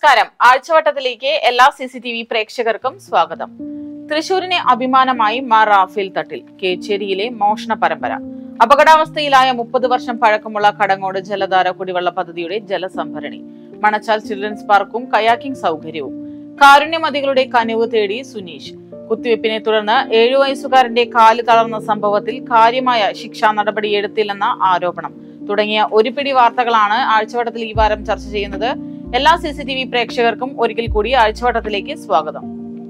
നമസ്കാരം ആഴ്ചവട്ടത്തിലേക്ക് എല്ലാ C C T V പ്രേക്ഷകർക്കും സ്വാഗതം തൃശൂരിനെ അഭിമാനമായി മാർ റാഫേൽ തട്ടിൽ കേച്ചേരിയിലെ മോഷണ പരമ്പര അപകടാവസ്ഥയിലായ മുപ്പത് വർഷം പഴക്കമുള്ള കടങ്ങോട് ജലധാര കുടിവെള്ള പദ്ധതിയുടെ ജലസംഭരണി മണച്ചാൽ ചിൽഡ്രൻസ് പാർക്കും കയാക്കിംഗ് സൗകര്യവും കാരുണ്യമതികളുടെ കനിവ് തേടി സുനീഷ് കുത്തിവെപ്പിനെ തുടർന്ന് ഏഴു വയസ്സുകാരന്റെ കാല് തളർന്ന സംഭവത്തിൽ കാര്യമായ ശിക്ഷാ നടപടിയെടുത്തില്ലെന്ന ആരോപണം തുടങ്ങിയ ഒരു പിടി വാർത്തകളാണ് ആഴ്ചവട്ടത്തിൽ ഈ വാരം ചർച്ച ചെയ്യുന്നത് എല്ലാ സി സി ടി വി പ്രേക്ഷകർക്കും ഒരിക്കൽ കൂടി ആഴ്ചവട്ടത്തിലേക്ക് സ്വാഗതം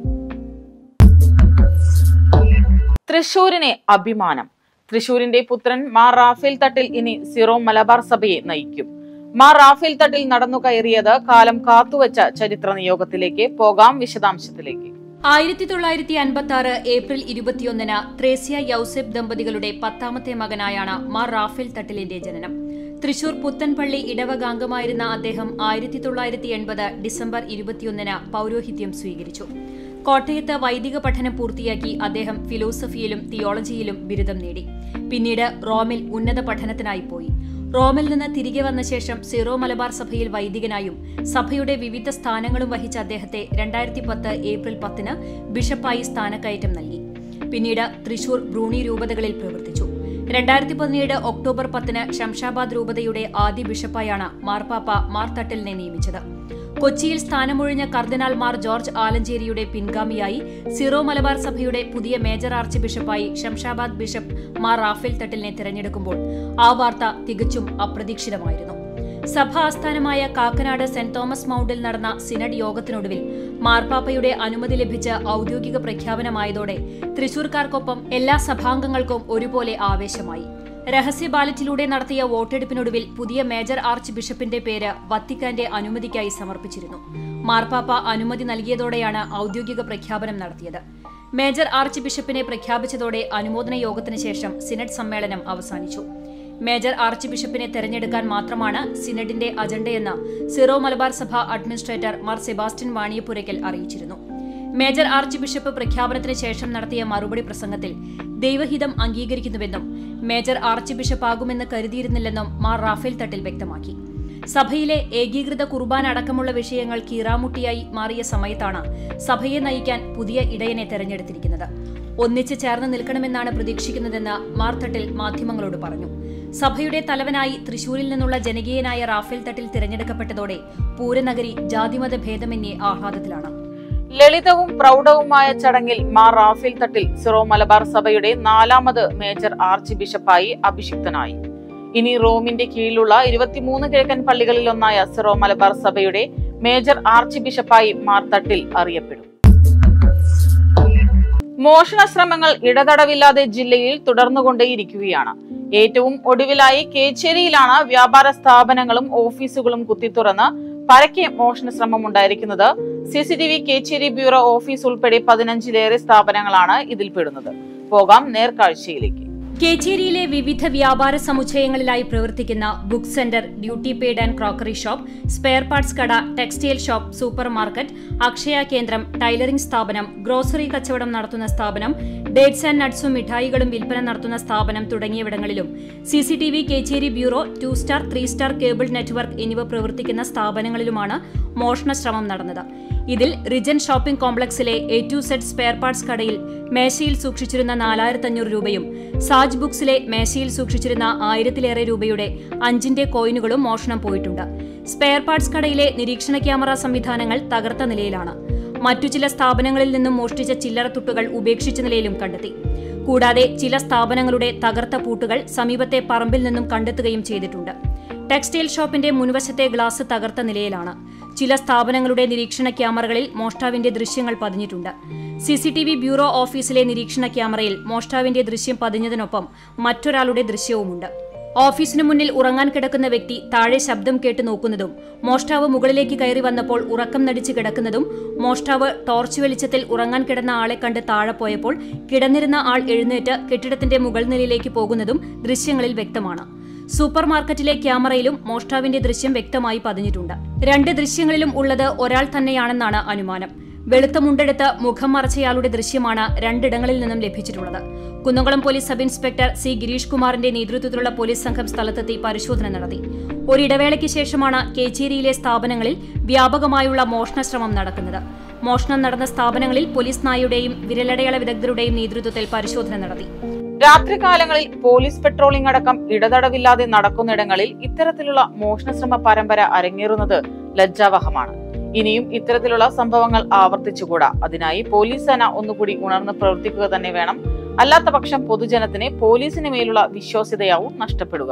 തൃശൂരിനെ അഭിമാനം തൃശൂരിന്റെ പുത്രൻ മാർ റാഫേൽ തട്ടിൽ ഇനി സിറോ മലബാർ സഭയെ നയിക്കും മാർ റാഫേൽ തട്ടിൽ നടന്നു കയറിയത് കാലം കാത്തുവച്ച ചരിത്ര നിയോഗത്തിലേക്ക് പോകാം വിശദാംശത്തിലേക്ക് ആയിരത്തി തൊള്ളായിരത്തി അൻപത്തി ആറ് ഏപ്രിൽ ഇരുപത്തിയൊന്നിന് ത്രേസ്യ യൌസെഫ് ദമ്പതികളുടെ പത്താമത്തെ മകനായാണ് മാർ റാഫേൽ തട്ടിലിന്റെ ജനനം തൃശൂർ പുത്തൻപള്ളി ഇടവകാംഗമായിരുന്ന അദ്ദേഹം ആയിരത്തി തൊള്ളായിരത്തി എൺപത് ഡിസംബർ ഇരുപത്തിയൊന്നിന് പൌരോഹിത്യം സ്വീകരിച്ചു കോട്ടയത്ത് വൈദിക പഠനം പൂർത്തിയാക്കി അദ്ദേഹം ഫിലോസഫിയിലും തിയോളജിയിലും ബിരുദം നേടി പിന്നീട് റോമിൽ ഉന്നത പഠനത്തിനായി പോയി റോമിൽ നിന്ന് തിരികെ വന്ന ശേഷം സിറോ മലബാർ സഭയിൽ വൈദികനായും സഭയുടെ വിവിധ സ്ഥാനങ്ങളും വഹിച്ച അദ്ദേഹത്തെ രണ്ടായിരത്തി പത്ത് ഏപ്രിൽ പത്തിന് ബിഷപ്പായി സ്ഥാനക്കയറ്റം നൽകി പിന്നീട് തൃശൂർ ബ്രൂണി രൂപതകളിൽ പ്രവർത്തിച്ചു രണ്ടായിരത്തി പതിനേഴ് ഒക്ടോബർ പത്തിന് ശംഷാബാദ് രൂപതയുടെ ആദ്യ ബിഷപ്പായാണ് മാർപ്പാപ്പ മാർ തട്ടലിനെ നിയമിച്ചത് കൊച്ചിയിൽ സ്ഥാനമൊഴിഞ്ഞ കർദിനാൾ മാർ ജോർജ് ആലഞ്ചേരിയുടെ പിൻഗാമിയായി സിറോ മലബാർ സഭയുടെ പുതിയ മേജർ ആർച്ച് ബിഷപ്പായി ശംഷാബാദ് ബിഷപ്പ് മാർ റാഫേൽ തട്ടലിനെ തിരഞ്ഞെടുക്കുമ്പോൾ ആ വാർത്ത തികച്ചും അപ്രതീക്ഷിതമായിരുന്നു സഭാ ആസ്ഥാനമായ കാക്കനാട് സെന്റ് തോമസ് മൗണ്ടിൽ നടന്ന സിനഡ് യോഗത്തിനൊടുവിൽ മാർപ്പാപ്പയുടെ അനുമതി ലഭിച്ച ഔദ്യോഗിക പ്രഖ്യാപനമായതോടെ തൃശൂർക്കാർക്കൊപ്പം എല്ലാ സഭാംഗങ്ങൾക്കും ഒരുപോലെ ആവേശമായി രഹസ്യ ബാലറ്റിലൂടെ നടത്തിയ വോട്ടെടുപ്പിനൊടുവിൽ പുതിയ മേജർ ആർച്ച് ബിഷപ്പിന്റെ പേര് വത്തിക്കാന്റെ അനുമതിക്കായി സമർപ്പിച്ചിരുന്നു മാർപ്പാപ്പ അനുമതി നൽകിയതോടെയാണ് ഔദ്യോഗിക പ്രഖ്യാപനം നടത്തിയത് മേജർ ആർച്ച് ബിഷപ്പിനെ പ്രഖ്യാപിച്ചതോടെ അനുമോദന യോഗത്തിന് ശേഷം സിനഡ് സമ്മേളനം അവസാനിച്ചു മേജർ ആർച്ച് ബിഷപ്പിനെ തെരഞ്ഞെടുക്കാൻ മാത്രമാണ് സിനഡിന്റെ അജണ്ടയെന്ന് സിറോ മലബാർ സഭ അഡ്മിനിസ്ട്രേറ്റർ മാർ സെബാസ്റ്റ്യൻ വാണിയപ്പുരയ്ക്കൽ അറിയിച്ചിരുന്നു മേജർ ആർച്ച് ബിഷപ്പ് പ്രഖ്യാപനത്തിന് ശേഷം നടത്തിയ മറുപടി പ്രസംഗത്തിൽ ദൈവഹിതം അംഗീകരിക്കുന്നുവെന്നും മേജർ ആർച്ച് ബിഷപ്പാകുമെന്ന് കരുതിയിരുന്നില്ലെന്നും മാർ റാഫേൽ തട്ടിൽ വ്യക്തമാക്കി സഭയിലെ ഏകീകൃത കുർബാന അടക്കമുള്ള വിഷയങ്ങൾ കീറാമുട്ടിയായി മാറിയ സമയത്താണ് സഭയെ നയിക്കാൻ പുതിയ ഇടയനെ തെരഞ്ഞെടുത്തിരിക്കുന്നത് ഒന്നിച്ച് ചേർന്ന് നിൽക്കണമെന്നാണ് പ്രതീക്ഷിക്കുന്നതെന്ന് മാർ തട്ടിൽ മാധ്യമങ്ങളോട് പറഞ്ഞു സഭയുടെ തലവനായി തൃശൂരിൽ നിന്നുള്ള ജനകീയനായ റാഫേൽ തട്ടിൽ തിരഞ്ഞെടുക്കപ്പെട്ടതോടെ പൂരനഗരി ജാതിമത ഭേദമന്യേ ആഹ്ലാദത്തിലാണ് ലളിതവും പ്രൗഢവുമായ ചടങ്ങിൽ മാർ റാഫേൽ തട്ടിൽ സിറോ മലബാർ സഭയുടെ നാലാമത് മേജർ ആർച്ച് ബിഷപ്പായി അഭിഷിക്തനായി ഇനി റോമിന്റെ കീഴിലുള്ള ഇരുപത്തിമൂന്ന് കിഴക്കൻ പള്ളികളിൽ ഒന്നായ സിറോ മലബാർ സഭയുടെ മേജർ ആർച്ച് ബിഷപ്പായി മാർ തട്ടിൽ അറിയപ്പെടും മോഷണ ശ്രമങ്ങൾ ഇടതടവില്ലാതെ ജില്ലയിൽ തുടർന്നുകൊണ്ടേയിരിക്കുകയാണ് ഏറ്റവും ഒടുവിലായി കേച്ചേരിയിലാണ് വ്യാപാര സ്ഥാപനങ്ങളും ഓഫീസുകളും കുത്തിത്തുറന്ന് പരക്കെ മോഷണ ശ്രമം ഉണ്ടായിരിക്കുന്നത് C C T V Kechery bureau office ഉൾപ്പെടെ പതിനഞ്ചിലേറെ സ്ഥാപനങ്ങളാണ് ഇതിൽപ്പെടുന്നത് പോകാം നേർക്കാഴ്ചയിലേക്ക് കേച്ചേരിയിലെ വിവിധ വ്യാപാര സമുച്ചയങ്ങളിലായി പ്രവർത്തിക്കുന്ന book centre duty paid and crockery shop spare parts കട textile shop super market Akshaya കേന്ദ്രം ടൈലറിംഗ് സ്ഥാപനം ഗ്രോസറി കച്ചവടം നടത്തുന്ന സ്ഥാപനം ഡേറ്റ്സ് ആൻഡ് നട്ട്സും മിഠായികളും വിൽപ്പന നടത്തുന്ന സ്ഥാപനം തുടങ്ങിയവിടങ്ങളിലും C C T V Kechery bureau two star three star cable network എന്നിവ പ്രവർത്തിക്കുന്ന സ്ഥാപനങ്ങളിലുമാണ് മോഷണ ശ്രമം നടന്നത് ഇതിൽ റിജൻ ഷോപ്പിംഗ് കോംപ്ലക്സിലെ A to Z spare parts കടയിൽ മേശയിൽ സൂക്ഷിച്ചിരുന്ന നാലായിരത്തി അഞ്ഞൂറ് രൂപയും സാജ് ബുക്സിലെ മേശയിൽ സൂക്ഷിച്ചിരുന്ന ആയിരത്തിലേറെ രൂപയുടെ അഞ്ചിന്റെ കോയിനുകളും മോഷണം പോയിട്ടുണ്ട് സ്പെയർ പാർട്സ് കടയിലെ നിരീക്ഷണ ക്യാമറ സംവിധാനങ്ങൾ തകർത്ത നിലയിലാണ് മറ്റു ചില സ്ഥാപനങ്ങളിൽ നിന്നും മോഷ്ടിച്ച ചില്ലറ തുട്ടുകൾ ഉപേക്ഷിച്ച നിലയിലും കണ്ടെത്തി കൂടാതെ ചില സ്ഥാപനങ്ങളുടെ തകർത്ത പൂട്ടുകൾ സമീപത്തെ പറമ്പിൽ നിന്നും കണ്ടെത്തുകയും ചെയ്തിട്ടുണ്ട് ടെക്സ്റ്റൈൽ ഷോപ്പിന്റെ മുൻവശത്തെ ഗ്ലാസ് തകർത്ത നിലയിലാണ് ചില സ്ഥാപനങ്ങളുടെ നിരീക്ഷണ ക്യാമറകളിൽ മോഷ്ടാവിന്റെ ദൃശ്യങ്ങൾ പതിഞ്ഞിട്ടുണ്ട് C C T V bureau ഓഫീസിലെ നിരീക്ഷണ ക്യാമറയിൽ മോഷ്ടാവിന്റെ ദൃശ്യം പതിഞ്ഞതിനൊപ്പം മറ്റൊരാളുടെ ദൃശ്യവുമുണ്ട് ഓഫീസിനു മുന്നിൽ ഉറങ്ങാൻ കിടക്കുന്ന വ്യക്തി താഴെ ശബ്ദം കേട്ട് നോക്കുന്നതും മോഷ്ടാവ് മുകളിലേക്ക് കയറി വന്നപ്പോൾ ഉറക്കം നടിച്ച് കിടക്കുന്നതും മോഷ്ടാവ് ടോർച്ച് വെളിച്ചത്തിൽ ഉറങ്ങാൻ കിടന്ന ആളെ കണ്ട് താഴെ പോയപ്പോൾ കിടന്നിരുന്ന ആൾ എഴുന്നേറ്റ് കെട്ടിടത്തിന്റെ മുകൾ നിലയിലേക്ക് പോകുന്നതും ദൃശ്യങ്ങളിൽ വ്യക്തമാണ് സൂപ്പർ മാർക്കറ്റിലെ ക്യാമറയിലും മോഷ്ടാവിന്റെ ദൃശ്യം വ്യക്തമായി പതിഞ്ഞിട്ടുണ്ട് രണ്ട് ദൃശ്യങ്ങളിലും ഉള്ളത് ഒരാൾ തന്നെയാണെന്നാണ് അനുമാനം വെളുത്ത മുണ്ടെടുത്ത് മുഖം മറച്ചയാളുടെ ദൃശ്യമാണ് രണ്ടിടങ്ങളിൽ നിന്നും ലഭിച്ചിട്ടുള്ളത് Kunnamkulam police sub inspector C Gireesh കുമാറിന്റെ നേതൃത്വത്തിലുള്ള പോലീസ് സംഘം സ്ഥലത്തെത്തി പരിശോധന നടത്തി ഒരിടവേളയ്ക്ക് ശേഷമാണ് കേച്ചേരിയിലെ സ്ഥാപനങ്ങളിൽ വ്യാപകമായുള്ള മോഷണശ്രമം നടക്കുന്നത് മോഷണം നടന്ന സ്ഥാപനങ്ങളിൽ പോലീസ് നായയുടെയും വിരലടയാള വിദഗ്ധരുടെയും നേതൃത്വത്തിൽ പരിശോധന നടത്തി രാത്രികാലങ്ങളിൽ പോലീസ് പെട്രോളിംഗ് അടക്കം ഇടതടവില്ലാതെ നടക്കുന്നിടങ്ങളിൽ ഇത്തരത്തിലുള്ള മോഷണശ്രമ പരമ്പര അരങ്ങേറുന്നത് ലജ്ജാവഹമാണ് ഇനിയും ഇത്തരത്തിലുള്ള സംഭവങ്ങൾ ആവർത്തിച്ചുകൂടാ അതിനായി പോലീസ് സേന ഒന്നുകൂടി ഉണർന്ന് പ്രവർത്തിക്കുക തന്നെ വേണം അല്ലാത്ത പക്ഷം പൊതുജനത്തിന് പോലീസിന് മേലുള്ള വിശ്വാസ്യതയാവും നഷ്ടപ്പെടുക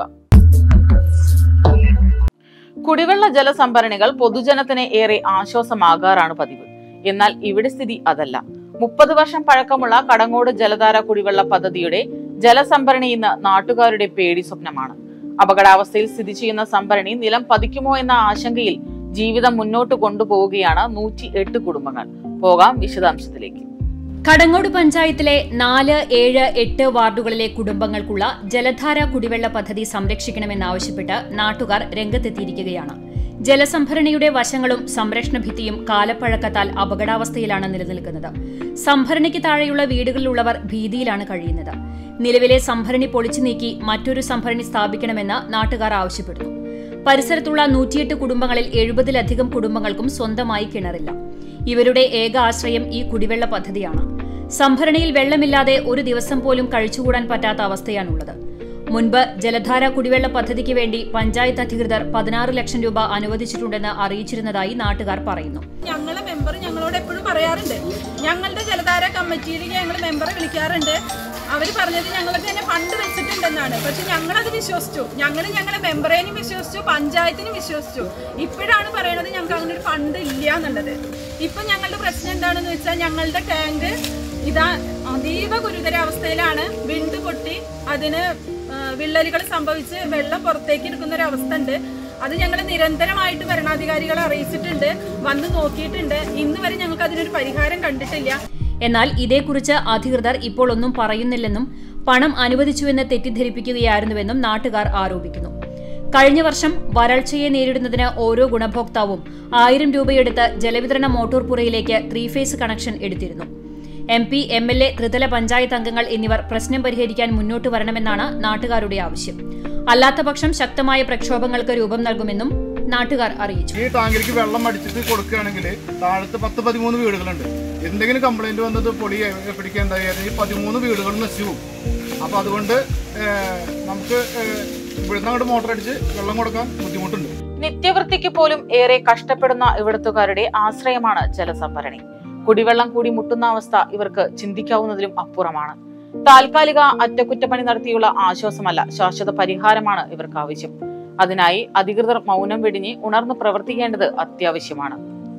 കുടിവെള്ള ജലസംഭരണികൾ പൊതുജനത്തിന് ഏറെ ആശ്വാസമാകാറാണ് പതിവ് എന്നാൽ ഇവിടെ സ്ഥിതി അതല്ല മുപ്പത് വർഷം പഴക്കമുള്ള കടങ്ങോട് ജലധാര കുടിവെള്ള പദ്ധതിയുടെ ജലസംഭരണി ഇന്ന് നാട്ടുകാരുടെ പേടി സ്വപ്നമാണ് അപകടാവസ്ഥയിൽ സ്ഥിതി ചെയ്യുന്ന സംഭരണി നിലം പതിക്കുമോ എന്ന ആശങ്കയിൽ ജീവിതം മുന്നോട്ട് കൊണ്ടുപോവുകയാണ് നൂറ്റി എട്ട് കുടുംബങ്ങൾ പോകാം വിശദാംശത്തിലേക്ക് കടങ്ങോട് പഞ്ചായത്തിലെ നാല് ഏഴ് എട്ട് വാർഡുകളിലെ കുടുംബങ്ങൾക്കുള്ള ജലധാര കുടിവെള്ള പദ്ധതി സംരക്ഷിക്കണമെന്നാവശ്യപ്പെട്ട് നാട്ടുകാർ രംഗത്തെത്തിയിരിക്കുകയാണ് ജലസംഭരണിയുടെ വശങ്ങളും സംരക്ഷണ ഭിത്തിയും കാലപ്പഴക്കത്താൽ അപകടാവസ്ഥയിലാണ് നിലനിൽക്കുന്നത് സംഭരണിക്ക് താഴെയുള്ള വീടുകളിലുള്ളവർ ഭീതിയിലാണ് കഴിയുന്നത് നിലവിലെ സംഭരണി പൊളിച്ചു നീക്കി മറ്റൊരു സംഭരണി സ്ഥാപിക്കണമെന്ന് നാട്ടുകാർ ആവശ്യപ്പെടുന്നു പരിസരത്തുള്ള നൂറ്റിയെട്ട് കുടുംബങ്ങളിൽ എഴുപതിലധികം കുടുംബങ്ങൾക്കും സ്വന്തമായി കിണറില്ല ഇവരുടെ ഏക ആശ്രയം ഈ കുടിവെള്ള പദ്ധതിയാണ് സംഭരണിയിൽ വെള്ളമില്ലാതെ ഒരു ദിവസം പോലും കഴിച്ചുകൂടാൻ പറ്റാത്ത അവസ്ഥയാണുള്ളത് മുൻപ് ജലധാര കുടിവെള്ള പദ്ധതിക്ക് വേണ്ടി പഞ്ചായത്ത് അധികൃതർ പതിനാറ് ലക്ഷം രൂപ അനുവദിച്ചിട്ടുണ്ടെന്ന് അറിയിച്ചിരുന്നതായി നാട്ടുകാർ പറയുന്നു ഞങ്ങളെ മെമ്പർ ഞങ്ങളോട് എപ്പോഴും പറയാറുണ്ട് ഞങ്ങളുടെ ജലധാര കമ്മിറ്റിയിൽ ഞങ്ങൾ മെമ്പറെ വിളിക്കാറുണ്ട് അവർ പറഞ്ഞത് ഞങ്ങൾക്ക് തന്നെ ഫണ്ട് വെച്ചിട്ടുണ്ടെന്നാണ് പക്ഷെ ഞങ്ങളത് വിശ്വസിച്ചു ഞങ്ങൾ ഞങ്ങളെ മെമ്പറേനും വിശ്വസിച്ചു പഞ്ചായത്തിനും വിശ്വസിച്ചു ഇപ്പോഴാണ് പറയണത് ഞങ്ങൾക്ക് അങ്ങനെ ഒരു ഫണ്ട് ഇല്ല എന്നുള്ളത് ഇപ്പൊ ഞങ്ങളുടെ പ്രശ്നം എന്താണെന്ന് വെച്ചാൽ ഞങ്ങളുടെ ടാങ്ക് ഇതാ അതീവ ഗുരുതരാവസ്ഥയിലാണ് വിണ്ട് പൊട്ടി അതിന് വിള്ളലുകൾ സംഭവിച്ച് വെള്ളം പുറത്തേക്ക് എടുക്കുന്ന ഒരു അവസ്ഥ ഉണ്ട് അത് ഞങ്ങൾ നിരന്തരമായിട്ട് ഭരണാധികാരികളെ അറിയിച്ചിട്ടുണ്ട് വന്ന് നോക്കിയിട്ടുണ്ട് ഇന്ന് വരെ ഞങ്ങൾക്ക് അതിനൊരു പരിഹാരം കണ്ടിട്ടില്ല എന്നാൽ ഇതേക്കുറിച്ച് അധികൃതർ ഇപ്പോൾ ഒന്നും പറയുന്നില്ലെന്നും പണം അനുവദിച്ചുവെന്ന് തെറ്റിദ്ധരിപ്പിക്കുകയായിരുന്നുവെന്നും നാട്ടുകാർ ആരോപിക്കുന്നു കഴിഞ്ഞ വർഷം വരൾച്ചയെ നേരിടുന്നതിന് ഓരോ ഗുണഭോക്താവും ആയിരം രൂപയെടുത്ത് ജലവിതരണ മോട്ടോർ പുറയിലേക്ക് ത്രീ ഫേസ് കണക്ഷൻ എടുത്തിരുന്നു M P M L A ത്രിതല പഞ്ചായത്ത് അംഗങ്ങൾ എന്നിവർ പ്രശ്നം പരിഹരിക്കാൻ മുന്നോട്ട് വരണമെന്നാണ് നാട്ടുകാരുടെ ആവശ്യം അല്ലാത്തപക്ഷം ശക്തമായ പ്രക്ഷോഭങ്ങൾക്ക് രൂപം നൽകുമെന്നും നാട്ടുകാർ അറിയിച്ചു ഈ ടാങ്കിലേക്ക് വെള്ളം അടിച്ചിട്ട് കൊടുക്കുകയാണെങ്കിൽ താഴത്ത് പത്ത് പതിമൂന്ന് വീടുകളുണ്ട് എന്തെങ്കിലും കംപ്ലൈന്റ് വന്നത് പൊടി പിടിക്കാൻ എന്തായാലും ഈ പതിമൂന്ന് വീടുകൾ നശിച്ചു പോകും അപ്പോൾ അതുകൊണ്ട് ഏഹ്, നമുക്ക് ഏഹ്, ഇവിടുന്ന് അങ്ങോട്ട് മോട്ടർ അടിച്ച് വെള്ളം കൊടുക്കാൻ ബുദ്ധിമുട്ടുണ്ട് നിത്യവൃത്തിക്ക് പോലും ഏറെ കഷ്ടപ്പെടുന്ന ഇവിടുത്തുകാരുടെ ആശ്രയമാണ് ജലസംഭരണി കുടിവെള്ളം കൂടി മുട്ടുന്ന അവസ്ഥ ഇവർക്ക് ചിന്തിക്കാവുന്നതിലും അപ്പുറമാണ് താൽക്കാലിക അറ്റകുറ്റപ്പണി നടത്തിയുള്ള ആശ്വാസമല്ല ശാശ്വത പരിഹാരമാണ് ഇവർക്ക് ആവശ്യം അതിനായി അധികൃതർ മൗനം വെടിഞ്ഞ് ഉണർന്ന് പ്രവർത്തിക്കേണ്ടത് അത്യാവശ്യമാണ്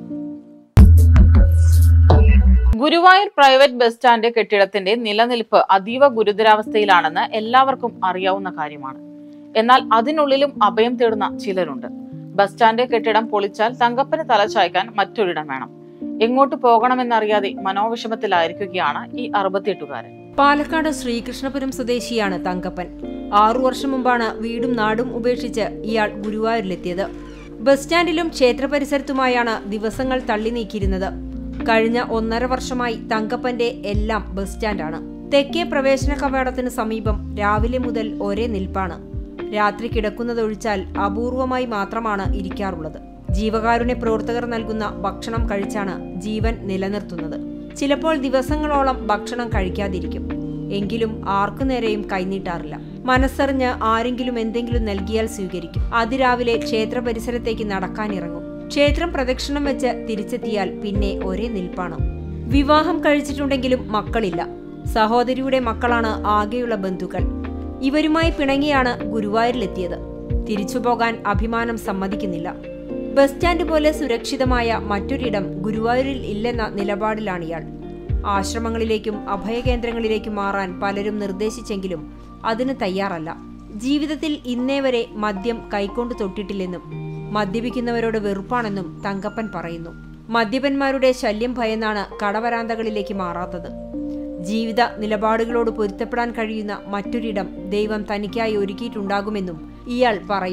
ഗുരുവായൂർ പ്രൈവറ്റ് ബസ് സ്റ്റാൻഡ് കെട്ടിടത്തിന്റെ നിലനിൽപ്പ് അതീവ ഗുരുതരാവസ്ഥയിലാണെന്ന് എല്ലാവർക്കും അറിയാവുന്ന കാര്യമാണ് എന്നാൽ അതിനുള്ളിലും അഭയം തേടുന്ന ചിലരുണ്ട് ബസ് സ്റ്റാൻഡ് കെട്ടിടം പൊളിച്ചാൽ തങ്കപ്പന് തലചായ്ക്കാൻ മറ്റൊരിടം വേണം എങ്ങോട്ട് പോകണമെന്നറിയാതെ മനോവിഷമത്തിലായിരിക്കുകയാണ് ഈ അറുപത്തിയെട്ടുകാരൻ പാലക്കാട് ശ്രീകൃഷ്ണപുരം സ്വദേശിയാണ് തങ്കപ്പൻ ആറു വർഷം മുമ്പാണ് വീടും നാടും ഉപേക്ഷിച്ച് ഇയാൾ ഗുരുവായൂരിലെത്തിയത് ബസ് സ്റ്റാൻഡിലും ക്ഷേത്ര പരിസരത്തുമായാണ് ദിവസങ്ങൾ തള്ളി നീക്കിയിരുന്നത് കഴിഞ്ഞ ഒന്നര വർഷമായി തങ്കപ്പന്റെ എല്ലാം ബസ് സ്റ്റാൻഡാണ് തെക്കേ പ്രവേശന കവാടത്തിന് സമീപം രാവിലെ മുതൽ ഒരേ നിൽപ്പാണ് രാത്രി കിടക്കുന്നതൊഴിച്ചാൽ അപൂർവമായി മാത്രമാണ് ഇരിക്കാറുള്ളത് ജീവകാരുണ്യ പ്രവർത്തകർ നൽകുന്ന ഭക്ഷണം കഴിച്ചാണ് ജീവൻ നിലനിർത്തുന്നത് ചിലപ്പോൾ ദിവസങ്ങളോളം ഭക്ഷണം കഴിക്കാതിരിക്കും എങ്കിലും ആർക്കു നേരെയും കൈനീട്ടാറില്ല മനസ്സറിഞ്ഞ് ആരെങ്കിലും എന്തെങ്കിലും നൽകിയാൽ സ്വീകരിക്കും അതിരാവിലെ ക്ഷേത്ര പരിസരത്തേക്ക് നടക്കാനിറങ്ങും ക്ഷേത്രം പ്രദക്ഷിണം വെച്ച് തിരിച്ചെത്തിയാൽ പിന്നെ ഒരേ നിൽപ്പാണ് വിവാഹം കഴിച്ചിട്ടുണ്ടെങ്കിലും മക്കളില്ല സഹോദരിയുടെ മക്കളാണ് ആകെയുള്ള ബന്ധുക്കൾ ഇവരുമായി പിണങ്ങിയാണ് ഗുരുവായൂരിലെത്തിയത് തിരിച്ചു പോകാൻ അഭിമാനം സമ്മതിക്കുന്നില്ല ബസ് സ്റ്റാൻഡ് പോലെ സുരക്ഷിതമായ മറ്റൊരിടം ഗുരുവായൂരിൽ ഇല്ലെന്ന നിലപാടിലാണ് ഇയാൾ ആശ്രമങ്ങളിലേക്കും അഭയകേന്ദ്രങ്ങളിലേക്കും മാറാൻ പലരും നിർദ്ദേശിച്ചെങ്കിലും അതിന് തയ്യാറല്ല ജീവിതത്തിൽ ഇന്നേ വരെ മദ്യം കൈകൊണ്ട് തൊട്ടിട്ടില്ലെന്നും മദ്യപിക്കുന്നവരോട് വെറുപ്പാണെന്നും തങ്കപ്പൻ പറയുന്നു മദ്യപന്മാരുടെ ശല്യം ഭയന്നാണ് കടവരാന്തകളിലേക്ക് മാറാത്തത് ജീവിത നിലപാടുകളോട് പൊരുത്തപ്പെടാൻ കഴിയുന്ന മറ്റൊരിടം ദൈവം തനിക്കായി ഒരുക്കിയിട്ടുണ്ടാകുമെന്നും ഇയാൾ പറയുന്നു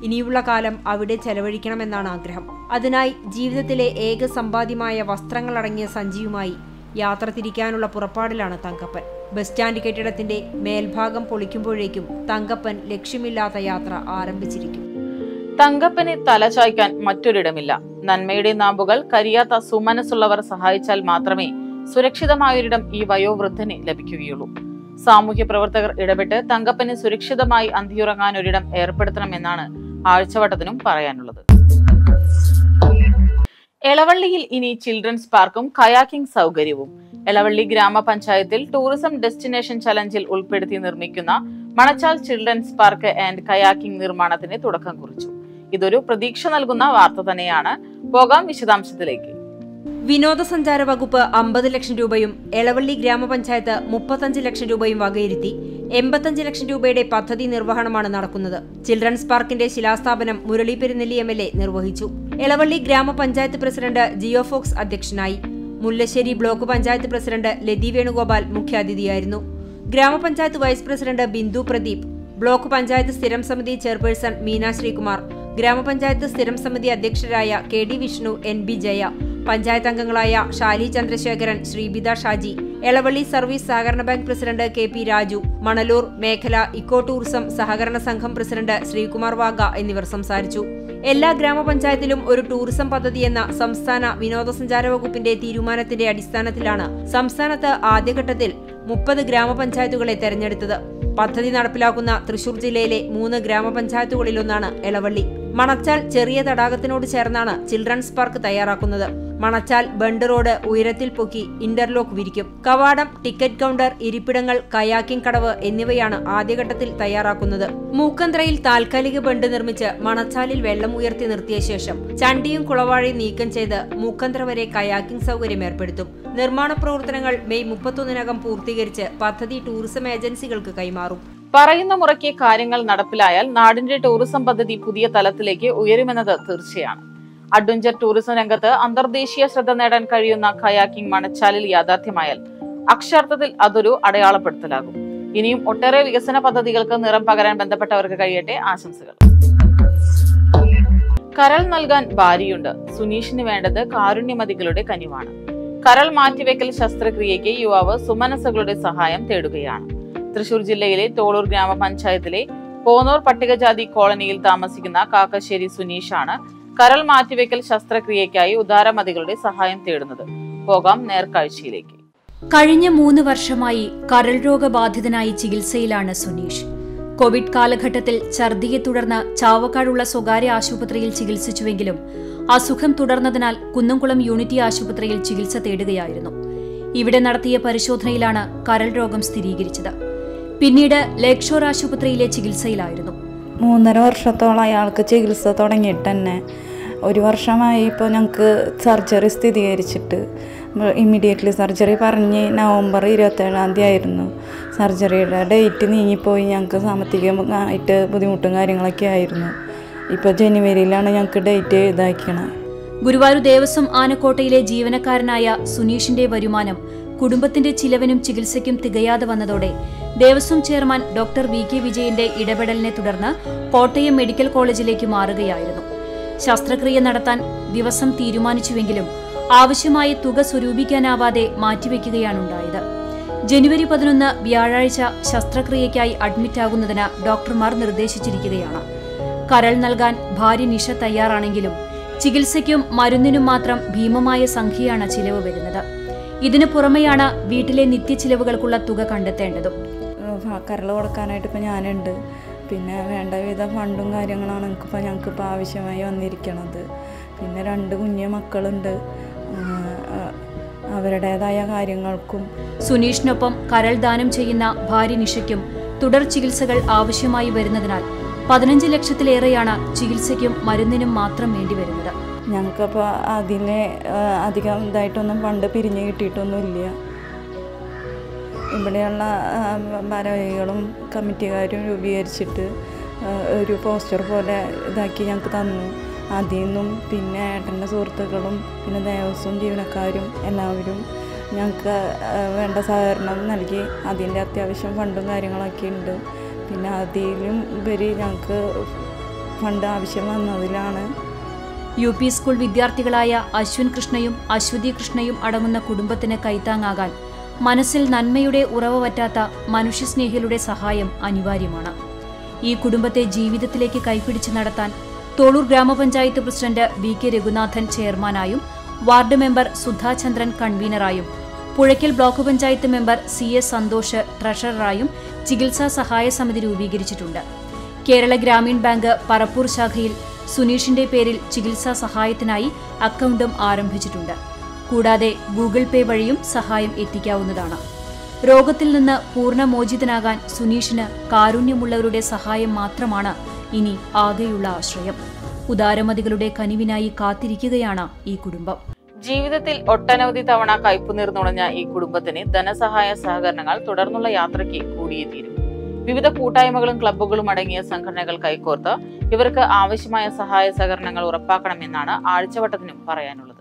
ഇനിയുള്ള കാലം അവിടെ ചെലവഴിക്കണമെന്നാണ് ആഗ്രഹം അതിനായി ജീവിതത്തിലെ ഏക സമ്പാദ്യമായ വസ്ത്രങ്ങളടങ്ങിയ സഞ്ചിയുമായി യാത്ര തിരിക്കാനുള്ള പുറപ്പാടിലാണ് തങ്കപ്പൻ ബസ് സ്റ്റാൻഡ് കെട്ടിടത്തിന്റെ മേൽഭാഗം പൊളിക്കുമ്പോഴേക്കും തങ്കപ്പൻ ലക്ഷ്യമില്ലാത്ത യാത്ര ആരംഭിച്ചിരിക്കും തങ്കപ്പനെ തലചായ്ക്കാൻ മറ്റൊരിടമില്ല നന്മയുടെ നാമ്പുകൾ കരിയാത്ത സുമനസ്സുള്ളവർ സഹായിച്ചാൽ മാത്രമേ സുരക്ഷിതമായൊരിടം ഈ വയോവൃദ്ധന് ലഭിക്കുകയുള്ളൂ സാമൂഹ്യ പ്രവർത്തകർ ഇടപെട്ട് തങ്കപ്പന് സുരക്ഷിതമായി അന്തിയുറങ്ങാൻ ഒരിടം ഏർപ്പെടുത്തണമെന്നാണ് ആഴ്ചവട്ടത്തിനും പറയാനുള്ളത് എളവള്ളിയിൽ ഇനി ചിൽഡ്രൻസ് പാർക്കും കയാക്കിംഗ് സൗകര്യവും എളവള്ളി ഗ്രാമപഞ്ചായത്തിൽ ടൂറിസം ഡെസ്റ്റിനേഷൻ ചലഞ്ചിൽ ഉൾപ്പെടുത്തി നിർമ്മിക്കുന്ന Manachal children's park and kayaking നിർമ്മാണത്തിന് തുടക്കം കുറിച്ചു ഇതൊരു പ്രതീക്ഷ നൽകുന്ന വാർത്ത തന്നെയാണ് പോകാം വിശദാംശത്തിലേക്ക് വിനോദസഞ്ചാര വകുപ്പ് അമ്പത് ലക്ഷം രൂപയും എളവള്ളി ഗ്രാമപഞ്ചായത്ത് മുപ്പത്തഞ്ച് ലക്ഷം രൂപയും വകയിരുത്തി എൺപത്തഞ്ച് ലക്ഷം രൂപയുടെ പദ്ധതി നിർവഹണമാണ് നടക്കുന്നത് ചിൽഡ്രൻസ് പാർക്കിന്റെ ശിലാസ്ഥാപനം Murali Perunnelli M L A നിർവഹിച്ചു എളവള്ളി ഗ്രാമപഞ്ചായത്ത് പ്രസിഡന്റ് ജിയോഫോക്സ് അധ്യക്ഷനായി മുല്ലശ്ശേരി ബ്ലോക്ക് പഞ്ചായത്ത് പ്രസിഡന്റ് ലതി വേണുഗോപാൽ മുഖ്യാതിഥിയായിരുന്നു ഗ്രാമപഞ്ചായത്ത് vice president Bindu Pradeep block panchayat സ്ഥിരം സമിതി ചെയർപേഴ്സൺ മീന ശ്രീകുമാർ ഗ്രാമപഞ്ചായത്ത് സ്ഥിരം സമിതി അധ്യക്ഷരായ K D Vishnu N B Jaya panchayat അംഗങ്ങളായ ഷാലി ചന്ദ്രശേഖരൻ ശ്രീബിത ഷാജി എളവള്ളി സർവീസ് സഹകരണ bank president K P Raju Manalur മേഖല ഇക്കോ ടൂറിസം സഹകരണ സംഘം പ്രസിഡന്റ് ശ്രീകുമാർ വാഗ എന്നിവർ സംസാരിച്ചു എല്ലാ ഗ്രാമപഞ്ചായത്തിലും ഒരു ടൂറിസം പദ്ധതി എന്ന സംസ്ഥാന വിനോദസഞ്ചാര വകുപ്പിന്റെ തീരുമാനത്തിന്റെ അടിസ്ഥാനത്തിലാണ് സംസ്ഥാനത്ത് ആദ്യഘട്ടത്തിൽ മുപ്പത് ഗ്രാമപഞ്ചായത്തുകളെ തെരഞ്ഞെടുത്തത് പദ്ധതി നടപ്പിലാക്കുന്ന തൃശൂർ ജില്ലയിലെ മൂന്ന് ഗ്രാമപഞ്ചായത്തുകളിലൊന്നാണ് എളവള്ളി മണച്ചാൽ ചെറിയ തടാകത്തിനോട് ചേർന്നാണ് ചിൽഡ്രൻസ് പാർക്ക് തയ്യാറാക്കുന്നത് മണച്ചാൽ ബണ്ട് റോഡ് ഉയരത്തിൽ പൊക്കി ഇന്റർലോക്ക് വിരിക്കും കവാടം ടിക്കറ്റ് കൗണ്ടർ ഇരിപ്പിടങ്ങൾ കയാക്കിംഗ് കടവ് എന്നിവയാണ് ആദ്യഘട്ടത്തിൽ തയ്യാറാക്കുന്നത് മൂക്കന്ത്രയിൽ താൽക്കാലിക ബണ്ട് നിർമ്മിച്ച് മണച്ചാലിൽ വെള്ളം ഉയർത്തി നിർത്തിയ ശേഷം ചണ്ടിയും കുളവാഴയും നീക്കം ചെയ്ത് മൂക്കന്ത്ര വരെ കയാക്കിംഗ് സൗകര്യം ഏർപ്പെടുത്തും നിർമ്മാണ പ്രവർത്തനങ്ങൾ മെയ് മുപ്പത്തൊന്നിനകം പൂർത്തീകരിച്ച് പദ്ധതി ടൂറിസം ഏജൻസികൾക്ക് കൈമാറും പറയുന്ന മുറയ്ക്ക് കാര്യങ്ങൾ നടപ്പിലായാൽ നാടിന്റെ ടൂറിസം പദ്ധതി പുതിയ തലത്തിലേക്ക് ഉയരുമെന്നത് തീർച്ചയാണ് അഡ്വഞ്ചർ ടൂറിസം രംഗത്ത് അന്തർദേശീയ ശ്രദ്ധ നേടാൻ കഴിയുന്ന കയാക്കിംഗ് മണച്ചാലിൽ യാഥാർത്ഥ്യമായാൽ അക്ഷരാർത്ഥത്തിൽ അതൊരു അടയാളപ്പെടുത്തലാകും ഇനിയും ഒട്ടേറെ വികസന പദ്ധതികൾക്ക് നിറം പകരാൻ ബന്ധപ്പെട്ടവർക്ക് കഴിയട്ടെ ആശംസകൾ കരൾ നൽകാൻ ഭാര്യയുണ്ട് സുനീഷിന് വേണ്ടത് കാരുണ്യമതികളുടെ കനിവാണ് കരൾ മാറ്റിവെക്കൽ ശസ്ത്രക്രിയയ്ക്ക് യുവാവ് സുമനസ്സുകളുടെ സഹായം തേടുകയാണ് തൃശൂർ ജില്ലയിലെ തോളൂർ ഗ്രാമപഞ്ചായത്തിലെ പോന്നൂർ പട്ടികജാതി കോളനിയിൽ താമസിക്കുന്ന കാക്കശ്ശേരി സുനീഷാണ് കരൾ മാറ്റിവെക്കൽ ശസ്ത്രക്രിയയ്ക്കായി ഉദാരമതികളുടെ സഹായം തേടുന്നത് പോകാം നേർക്കാഴ്ചയിലേക്ക് കഴിഞ്ഞ മൂന്ന് വർഷമായി കരൾ രോഗബാധിതനായി ചികിത്സയിലാണ് സുനീഷ് കോവിഡ് കാലഘട്ടത്തിൽ ഛർദിയെ തുടർന്ന് ചാവക്കാടുള്ള സ്വകാര്യ ആശുപത്രിയിൽ ചികിത്സിച്ചുവെങ്കിലും അസുഖം തുടർന്നതിനാൽ കുന്നംകുളം യൂണിറ്റി ആശുപത്രിയിൽ ചികിത്സ തേടുകയായിരുന്നു ഇവിടെ നടത്തിയ പരിശോധനയിലാണ് കരൾ രോഗം സ്ഥിരീകരിച്ചത് പിന്നീട് ലേക്ക് ഷോർ ആശുപത്രിയിലെ ചികിത്സയിലായിരുന്നു മൂന്നര വർഷത്തോളം അയാൾക്ക് ചികിത്സ തുടങ്ങിയിട്ട് തന്നെ ഒരു വർഷമായി ഇപ്പോൾ ഞങ്ങൾക്ക് സർജറി സ്ഥിരീകരിച്ചിട്ട് ഇമ്മീഡിയറ്റ്ലി സർജറി പറഞ്ഞ് നവംബർ ഇരുപത്തേഴാം തീയതി ആയിരുന്നു സർജറിയുടെ ഡേറ്റ് നീങ്ങിപ്പോയി ഞങ്ങൾക്ക് സാമ്പത്തികമായിട്ട് ബുദ്ധിമുട്ടും കാര്യങ്ങളൊക്കെ ആയിരുന്നു ഇപ്പോൾ ജനുവരിയിലാണ് ഞങ്ങൾക്ക് ഡേറ്റ് ഇതാക്കണത് ഗുരുവായൂർ ദേവസ്വം ആനക്കോട്ടയിലെ ജീവനക്കാരനായ സുനീഷിന്റെ വരുമാനം കുടുംബത്തിന്റെ ചിലവിനും ചികിത്സയ്ക്കും തികയാതെ വന്നതോടെ Devaswom chairman doctor V K വിജയന്റെ ഇടപെടലിനെ തുടർന്ന് കോട്ടയം മെഡിക്കൽ കോളേജിലേക്ക് മാറുകയായിരുന്നു ശസ്ത്രക്രിയ നടത്താൻ ദിവസം തീരുമാനിച്ചുവെങ്കിലും ആവശ്യമായ തുക സ്വരൂപിക്കാനാവാതെ മാറ്റിവെക്കുകയാണുണ്ടായത് ജനുവരി പതിനൊന്ന് വ്യാഴാഴ്ച ശസ്ത്രക്രിയയ്ക്കായി അഡ്മിറ്റാകുന്നതിന് ഡോക്ടർമാർ നിർദ്ദേശിച്ചിരിക്കുകയാണ് കരൾ നൽകാൻ ഭാര്യ നിഷ തയ്യാറാണെങ്കിലും ചികിത്സയ്ക്കും മരുന്നിനും മാത്രം ഭീമമായ സംഖ്യയാണ് ചിലവ് വരുന്നത് ഇതിനു പുറമെയാണ് വീട്ടിലെ നിത്യച്ചിലവുകൾക്കുള്ള തുക കണ്ടെത്തേണ്ടതും കരൾ കൊടുക്കാനായിട്ട് ഇപ്പോൾ ഞാനുണ്ട് പിന്നെ വേണ്ട വിധ ഫണ്ടും കാര്യങ്ങളാണ് എനിക്കിപ്പോൾ ഞങ്ങൾക്കിപ്പോൾ ആവശ്യമായി വന്നിരിക്കണത് പിന്നെ രണ്ട് കുഞ്ഞു മക്കളുണ്ട് ആ, അവരുടേതായ കാര്യങ്ങൾക്കും സുനീഷിനൊപ്പം കരൾ ദാനം ചെയ്യുന്ന ഭാര്യ നിഷയ്ക്കും തുടർ ചികിത്സകൾ ആവശ്യമായി വരുന്നതിനാൽ പതിനഞ്ച് ലക്ഷത്തിലേറെയാണ് ചികിത്സയ്ക്കും മരുന്നിനും മാത്രം വേണ്ടിവരുന്നത് ഞങ്ങൾക്കപ്പോൾ അതിലെ ആ, അധികം ഇതായിട്ടൊന്നും ഫണ്ട് പിരിഞ്ഞ് കിട്ടിയിട്ടൊന്നുമില്ല ഇവിടെയുള്ള ആ, ഭാരവാഹികളും കമ്മിറ്റിക്കാരും രൂപീകരിച്ചിട്ട് ആ, ഒരു പോസ്റ്റർ പോലെ ഇതാക്കി ഞങ്ങൾക്ക് തന്നു അതിൽ നിന്നും പിന്നെ ഏട്ടൻ്റെ സുഹൃത്തുക്കളും പിന്നെ ദേവസ്വം ജീവനക്കാരും എല്ലാവരും ഞങ്ങൾക്ക് ആ, വേണ്ട സഹകരണം നൽകി അതിൻ്റെ അത്യാവശ്യം ഫണ്ടും കാര്യങ്ങളൊക്കെ ഉണ്ട് പിന്നെ അതിലും ഉപരി ഞങ്ങൾക്ക് ഫണ്ട് ആവശ്യം വന്നതിലാണ് യു പി സ്കൂൾ വിദ്യാർത്ഥികളായ അശ്വിൻ കൃഷ്ണയും അശ്വതി കൃഷ്ണയും അടങ്ങുന്ന കുടുംബത്തിന് കൈത്താങ്ങാകാൻ മനസ്സിൽ നന്മയുടെ ഉറവ പറ്റാത്ത മനുഷ്യസ്നേഹികളുടെ സഹായം അനിവാര്യമാണ് ഈ കുടുംബത്തെ ജീവിതത്തിലേക്ക് കൈപിടിച്ച് നടത്താൻ തോളൂർ ഗ്രാമപഞ്ചായത്ത് പ്രസിഡന്റ് വി കെ രഘുനാഥൻ ചെയർമാനായും വാർഡ് മെമ്പർ സുധാചന്ദ്രൻ കൺവീനറായും Puzhakkal block panchayat member C S Santhosh ട്രഷററായും ചികിത്സാ സഹായ സമിതി രൂപീകരിച്ചിട്ടുണ്ട് കേരള ഗ്രാമീൺ ബാങ്ക് പറപ്പൂർ ശാഖയിൽ സുനീഷിന്റെ പേരിൽ ചികിത്സാ സഹായത്തിനായി അക്കൗണ്ടും ആരംഭിച്ചിട്ടുണ്ട് കൂടാതെ ഗൂഗിൾ പേ വഴിയും സഹായം എത്തിക്കാവുന്നതാണ് രോഗത്തിൽ നിന്ന് പൂർണ്ണമോചിതനാകാൻ സുനീഷിന് കാരുണ്യമുള്ളവരുടെ സഹായം മാത്രമാണ് ഇനി ആകെയുള്ള ആശ്രയം ഉദാരമതികളുടെ കനിവിനായി കാത്തിരിക്കുകയാണ് ഈ കുടുംബം ജീവിതത്തിൽ ഒട്ടനവധി തവണ കയ്പുനീർ നുണഞ്ഞ ഈ കുടുംബത്തിന് ധനസഹായ സഹകരണങ്ങൾ തുടർന്നുള്ള യാത്രയ്ക്ക് കൂടിയേ തീരും വിവിധ കൂട്ടായ്മകളും ക്ലബ്ബുകളും അടങ്ങിയ സംഘടനകൾ കൈകോർത്ത് ഇവർക്ക് ആവശ്യമായ സഹായ സഹകരണങ്ങൾ ഉറപ്പാക്കണമെന്നാണ് ആഴ്ചവട്ടത്തിനും പറയാനുള്ളത്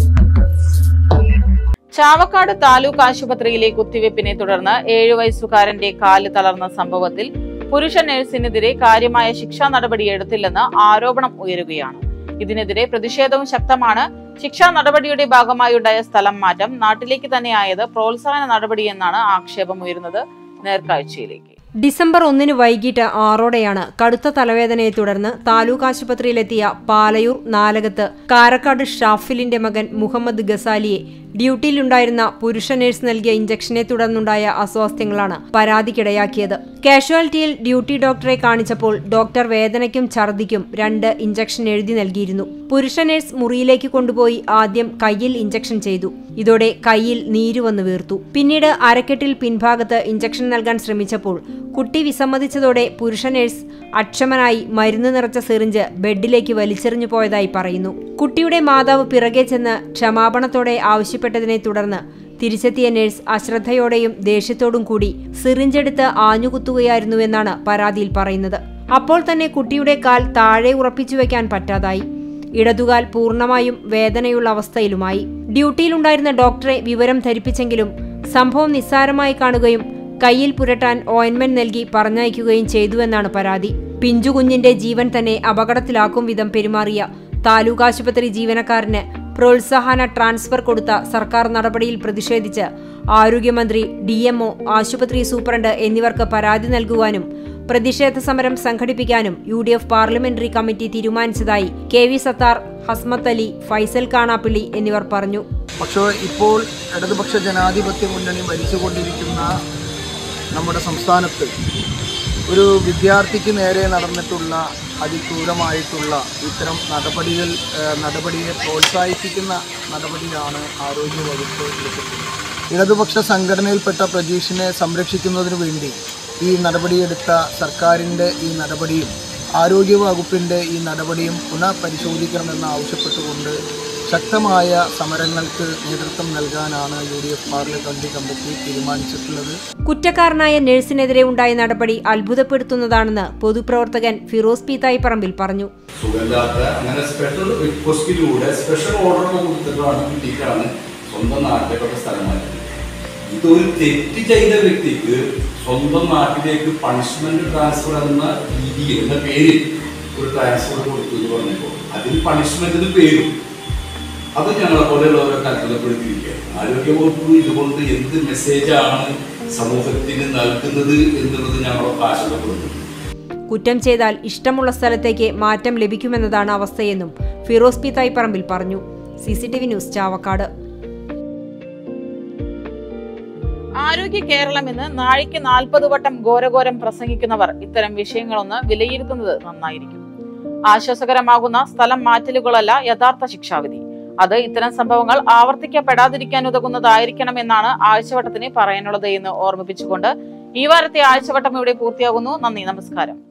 ചാവക്കാട് താലൂക്ക് ആശുപത്രിയിലെ കുത്തിവെപ്പിനെ തുടർന്ന് ഏഴു വയസ്സുകാരന്റെ കാല് തളർന്ന സംഭവത്തിൽ പുരുഷ നഴ്സിനെതിരെ കാര്യമായ ശിക്ഷാ നടപടി എടുത്തില്ലെന്ന് ആരോപണം ഉയരുകയാണ് ഇതിനെതിരെ പ്രതിഷേധവും ശക്തമാണ് ശിക്ഷാ നടപടിയുടെ ഭാഗമായുണ്ടായ സ്ഥലം മാറ്റം നാട്ടിലേക്ക് തന്നെയായത് പ്രോത്സാഹന നടപടിയെന്നാണ് ആക്ഷേപം ഉയരുന്നത് നേർക്കാഴ്ചയിലേക്ക് ഡിസംബർ ഒന്നിന് വൈകിട്ട് ആറോടെയാണ് കടുത്ത തലവേദനയെ തുടർന്ന് താലൂക്ക് ആശുപത്രിയിലെത്തിയ പാലയൂർ നാലകത്ത് കാരക്കാട് ഷാഫിലിന്റെ മകൻ മുഹമ്മദ് ഗസാലിയെ ഡ്യൂട്ടിയിലുണ്ടായിരുന്ന പുരുഷ നഴ്സ് നൽകിയ ഇഞ്ചക്ഷനെ തുടർന്നുണ്ടായ അസ്വാസ്ഥ്യങ്ങളാണ് പരാതിക്കിടയാക്കിയത് കാഷ്വാലിറ്റിയിൽ ഡ്യൂട്ടി ഡോക്ടറെ കാണിച്ചപ്പോൾ ഡോക്ടർ വേദനയ്ക്കും ഛർദിക്കും രണ്ട് ഇഞ്ചക്ഷൻ എഴുതി നൽകിയിരുന്നു പുരുഷ നഴ്സ് മുറിയിലേക്ക് കൊണ്ടുപോയി ആദ്യം കയ്യിൽ ഇഞ്ചക്ഷൻ ചെയ്തു ഇതോടെ കയ്യിൽ നീര് വന്ന് വീർത്തു പിന്നീട് അരക്കെട്ടിൽ പിൻഭാഗത്ത് ഇഞ്ചക്ഷൻ നൽകാൻ ശ്രമിച്ചപ്പോൾ കുട്ടി വിസമ്മതിച്ചതോടെ പുരുഷ നഴ്സ് അക്ഷമനായി മരുന്ന് നിറച്ച സിറിഞ്ച് ബെഡിലേക്ക് വലിച്ചെറിഞ്ഞു പോയതായി പറയുന്നു കുട്ടിയുടെ മാതാവ് പിറകെ ചെന്ന് ക്ഷമാപണത്തോടെ ആവശ്യപ്പെട്ടതിനെ തുടർന്ന് തിരിച്ചെത്തിയ നഴ്സ് അശ്രദ്ധയോടെയും ദേഷ്യത്തോടും കൂടി സിറിഞ്ചെടുത്ത് ആഞ്ഞുകുത്തുകയായിരുന്നുവെന്നാണ് പരാതിയിൽ പറയുന്നത് അപ്പോൾ തന്നെ കുട്ടിയുടെ കാൽ താഴെ ഉറപ്പിച്ചു വെക്കാൻ പറ്റാതായി ഇടതുകാൽ പൂർണ്ണമായും വേദനയുള്ള അവസ്ഥയിലുമായി ഡ്യൂട്ടിയിലുണ്ടായിരുന്ന ഡോക്ടറെ വിവരം ധരിപ്പിച്ചെങ്കിലും സംഭവം നിസ്സാരമായി കാണുകയും കയ്യിൽ പുരട്ടാൻ ഓയിൻമെന്റ് നൽകി പറഞ്ഞയക്കുകയും ചെയ്തുവെന്നാണ് പരാതി പിഞ്ചുകുഞ്ഞിന്റെ ജീവൻ തന്നെ അപകടത്തിലാക്കും വിധം പെരുമാറിയ താലൂക്ക് ആശുപത്രി ജീവനക്കാരന് പ്രോത്സാഹന ട്രാൻസ്ഫർ കൊടുത്ത സർക്കാർ നടപടിയിൽ പ്രതിഷേധിച്ച് ആരോഗ്യമന്ത്രി ഡി എംഒ ആശുപത്രി സൂപ്രണ്ട് എന്നിവർക്ക് പരാതി നൽകുവാനും പ്രതിഷേധ സമരം സംഘടിപ്പിക്കാനും U D F parliamentary committee തീരുമാനിച്ചതായി കെ വി സത്താർ ഹസ്മത്ത് അലി ഫൈസൽ കാണാപ്പിള്ളി എന്നിവർ പറഞ്ഞു പക്ഷേ ഇപ്പോൾ ഇടതുപക്ഷ ജനാധിപത്യ മുന്നണി ഭരിച്ചുകൊണ്ടിരിക്കുന്ന നമ്മുടെ സംസ്ഥാനത്ത് ഒരു വിദ്യാർത്ഥിക്ക് നേരെ നടന്നിട്ടുള്ള അതിക്രൂരമായിട്ടുള്ള ഇത്തരം നടപടികൾ ഏഹ്, നടപടിയെ പ്രോത്സാഹിപ്പിക്കുന്ന നടപടിയാണ് ആരോഗ്യ വകുപ്പ് എടുത്തിട്ടുള്ളത് ഇടതുപക്ഷ സംഘടനയിൽപ്പെട്ട പ്രജീഷിനെ സംരക്ഷിക്കുന്നതിന് വേണ്ടി ഈ നടപടിയെടുത്ത സർക്കാരിൻ്റെ ഈ നടപടിയും ആരോഗ്യ വകുപ്പിൻ്റെ ഈ നടപടിയും പുനഃപരിശോധിക്കണമെന്ന് ആവശ്യപ്പെട്ടുകൊണ്ട് ശക്തമായ സമരങ്ങൾക്ക് നേതൃത്വം നൽകാനാണ് U D F parliament committee തീരുമാനിച്ചിട്ടുള്ളത് കുറ്റക്കാരനായ നഴ്സിനെതിരെ ഉണ്ടായ നടപടി അത്ഭുതപ്പെടുത്തുന്നതാണെന്ന് പൊതുപ്രവർത്തകൻ ഫിറോസ് പി തായിപ്പറമ്പിൽ പറഞ്ഞു സുഖമില്ലാത്ത അങ്ങനെ സ്പെഷ്യൽ റിക്വസ്റ്റിലൂടെ സ്പെഷ്യൽ ഓർഡർ കൊടുത്തിട്ടാണ് കിട്ടിയിട്ടാണ് സ്വന്തം നാട്ടിലേക്കുള്ള സ്ഥലം മാറ്റുന്നത് ഇതൊരു തെറ്റ് ചെയ്ത വ്യക്തിക്ക് സ്വന്തം നാട്ടിലേക്ക് പണിഷ്മെന്റ് ട്രാൻസ്ഫർ എന്ന രീതിയിൽ എന്ന പേരിൽ ഒരു ട്രാൻസ്ഫർ കൊടുത്തു എന്ന് പറഞ്ഞപ്പോൾ അതിന് പണിഷ്മെന്റിന് പേരും അത് ഞങ്ങളെ പോലെയുള്ളവരൊക്കെ അത്ഭുതപ്പെടുത്തിയിരിക്കുകയാണ് ആരോഗ്യവകുപ്പ് ഇതുകൊണ്ട് എന്ത് മെസ്സേജാണ് സമൂഹത്തിന് നൽകുന്നത് എന്നുള്ളത് ഞങ്ങളൊക്കെ ആശങ്കപ്പെടുന്നു കുറ്റം ചെയ്താൽ ഇഷ്ടമുള്ള സ്ഥലത്തേക്ക് മാറ്റം ലഭിക്കുമെന്നതാണ് അവസ്ഥയെന്നും ഫിറോസ് പി തായിപ്പറമ്പിൽ പറഞ്ഞു C C T V news Chavakkad ആരോഗ്യ കേരളം എന്ന് നാഴിക്ക് നാൽപ്പത് വട്ടം ഘോരഘോരം പ്രസംഗിക്കുന്നവർ ഇത്തരം വിഷയങ്ങളൊന്ന് വിലയിരുത്തുന്നത് നന്നായിരിക്കും ആശ്വാസകരമാകുന്ന സ്ഥലം മാറ്റലുകളല്ല യഥാർത്ഥ ശിക്ഷാവിധി അത് ഇത്തരം സംഭവങ്ങൾ ആവർത്തിക്കപ്പെടാതിരിക്കാൻ ഉതകുന്നതായിരിക്കണമെന്നാണ് ആഴ്ചവട്ടത്തിന് പറയാനുള്ളത് എന്ന് ഓർമ്മിപ്പിച്ചുകൊണ്ട് ഈ വാരത്തെ ആഴ്ചവട്ടം ഇവിടെ പൂർത്തിയാകുന്നു നന്ദി നമസ്കാരം